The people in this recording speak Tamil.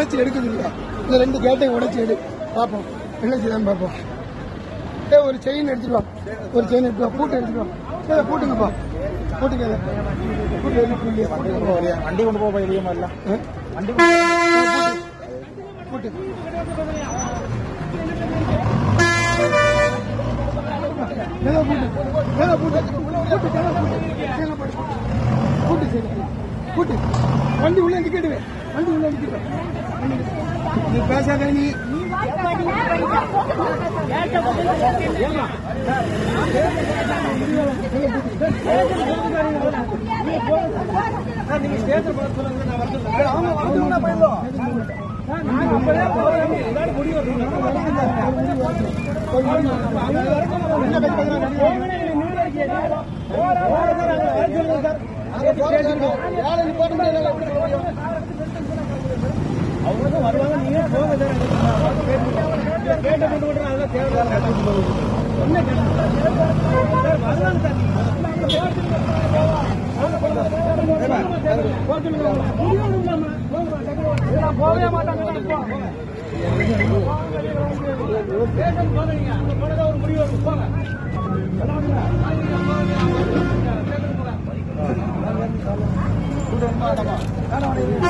உடைச்சு எடுக்குது இல்லையா இந்த ரெண்டு கேட்டையும் உடைச்சு எடு பார்ப்போம் என்ன செய்யலாம் பார்ப்போம் ஏ ஒரு செயின் எடுத்துட்டு வா ஒரு செயின் எடுத்து வா பூட்டு எடுத்துட்டு வா ஏ பூட்டுங்கப்பா பூட்டுங்க இதை. பூட்டு எடுத்து இல்லையா பூட்டுங்க வண்டி கொண்டு போக வெளியே மாதிரில ஆ? வண்டி ஆ, பூட்டு பூட்டு மேல பூட்டு மேல பூட்டு பூட்டு மேல பூட்டு கீழே போடு. பூட்டு சரி பூட்டு வண்டி உள்ள நிக்கிடுவேன் வண்டி உள்ள நிக்கிடுவேன் நீ பேசாத நீ போக